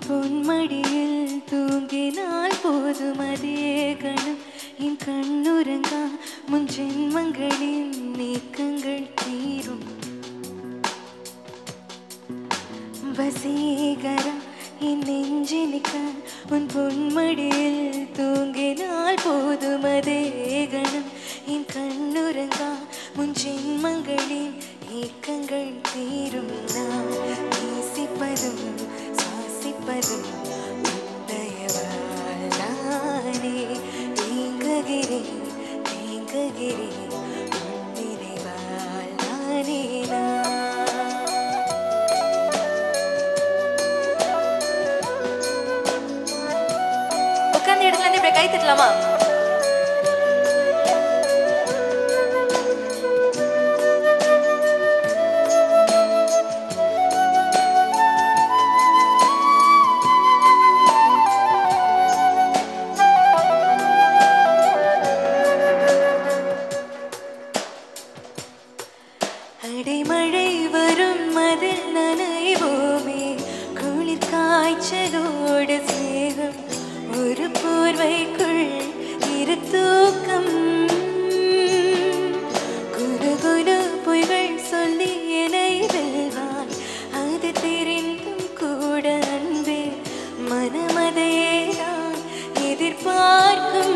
பொன்மடியில் தூங்கினால் போதும் அதே கணம் என் கண்ணுறங்கா முன் ஜென்மங்களின் நீக்கங்கள் தீரும் வசீகரா என் நெஞ்சினிக்க உன் பொன்மடியில் தூங்கினால் போதும் அதே கணம் என் கண்ணுறங்கா முன் ஜென்மங்களின் ஏக்கங்கள் தீரும் நான் நேசிப்பதும் சுவாசிப்பதும் உன்னையவால் நானே நீங்குகிறேன் நீங்குகிறேன் உன் நினைவால் நானே நான் உட்கார்ந்த இடத்துல இருந்து இப்படி கை தட்டலாமா அடைமழை வரும் அதில் நனைவோமே குளிர் காய்ச்சலோடு சேகம் ஒரு போர்வைக்குள் இரு தூக்கம் குரு குரு பொய்கள் சொல்லி என்னை வெல்வாய் அது தெரிந்தும் கூட அன்பே மனமதையே நான் எதிர்பார்க்கும்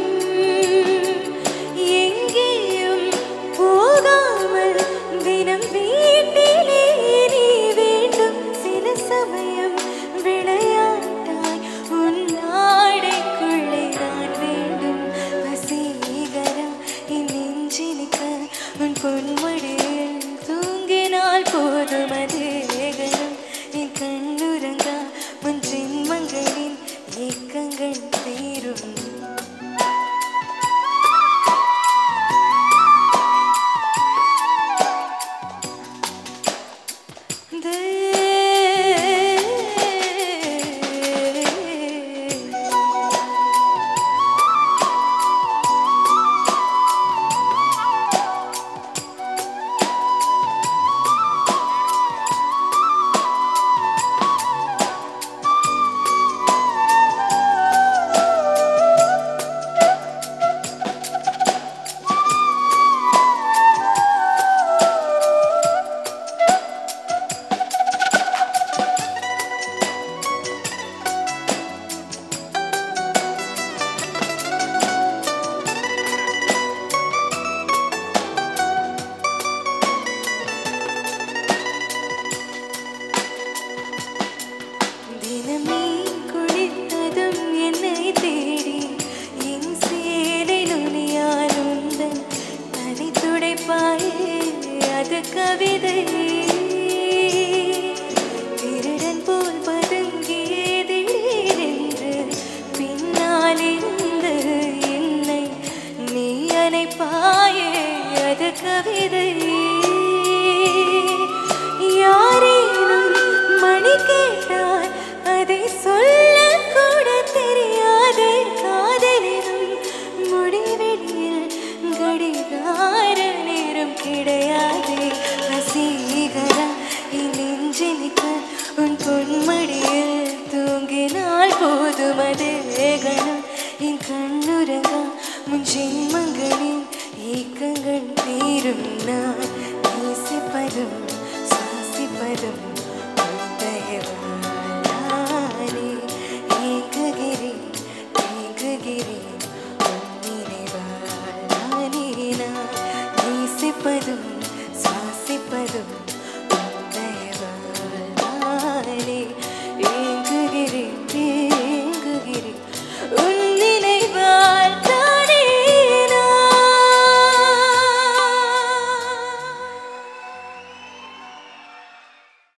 எங்கேயும் போகாமல் தினம் வீட்டிலே நீ வேண்டும் சில சமயம் விளையாட்டாய் உன் ஆடைக்குள்ளே நான் வேண்டும் வசீகரம் என் நெஞ்சினிக்க உன் பொன்மடியில் தூங்கினால் போதும் அதே கணம் என் கண்ணுறங்கா உன் ஜென்மங்களின் ஏக்கங்கள் தீரும் தினம் நீ குளித்ததும் என்னை தேடி என் சேலை நுனியால் உந்தன் தனி துடைப்பாயே அது கவிதை திருடன் போல் பதுங்கியே திடீரென்று பின்னால் இருந்து என்னை நீ அணைப்பாயே அது கவிதை யாரேனும் மணி கேட்டால் அதை சொல்ல கூட தெரியாதே காதலினும் முடிவெளியில் கடிகார நேரம் கிடையாதே வசீகரா என் நெஞ்சினிக்க உன் பொன்மடியில் தூங்கினால் போதும் அதே கணம் என் கண்ணுறங்கா முன் ஜென்மங்களின் ஏக்கங்கள் தீரும் நான் நேசிப்பதும் சுவாசிப்பதும்